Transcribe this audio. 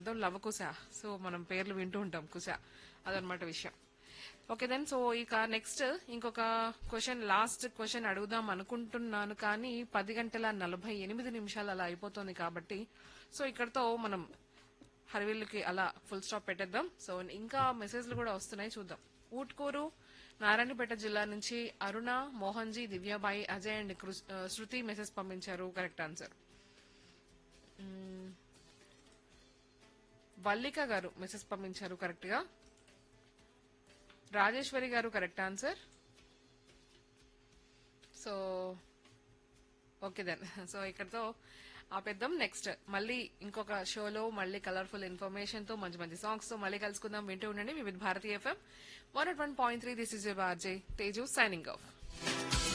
అర్థం లవకుశ సో మనం పేర్లు వింటూ ఉంటాం కుశ అదనమాట విషయం ఓకే దెన్ సో ఇక నెక్స్ట్ ఇంకొక క్వశ్చన్ లాస్ట్ క్వశ్చన్ అడుగుదాం అనుకుంటున్నాను కానీ పది గంటల నలభై ఎనిమిది నిమిషాలు అలా అయిపోతుంది కాబట్టి సో ఇక్కడతో మనం హరివిల్లుకి అలా ఫుల్ స్టాప్ పెట్టేద్దాం సో ఇంకా మెసేజ్లు కూడా వస్తున్నాయి చూద్దాం ఊట్కూరు నారాయణపేట జిల్లా నుంచి అరుణ మోహన్ జీ దివ్యాబాయి అజయ్ అండ్ కృ- ఆ, శృతి మెసేజ్ పంపించారు కరెక్ట్ ఆన్సర్ వల్లిక గారు మెసేజ్ పంపించారు కరెక్ట్ గా రాజేశ్వరి గారు correct answer so okay then so ఇక్కడతో ఆపేద్దాం నెక్స్ట్ మళ్ళీ ఇంకొక షోలో మళ్ళీ కలర్ఫుల్ ఇన్ఫర్మేషన్ తో మంచి మంచి సాంగ్స్ తో మళ్ళీ కలుసుకుందాం వింటూ ఉండండి Vividh Bharati FM one one point three this is RJ Teju signing of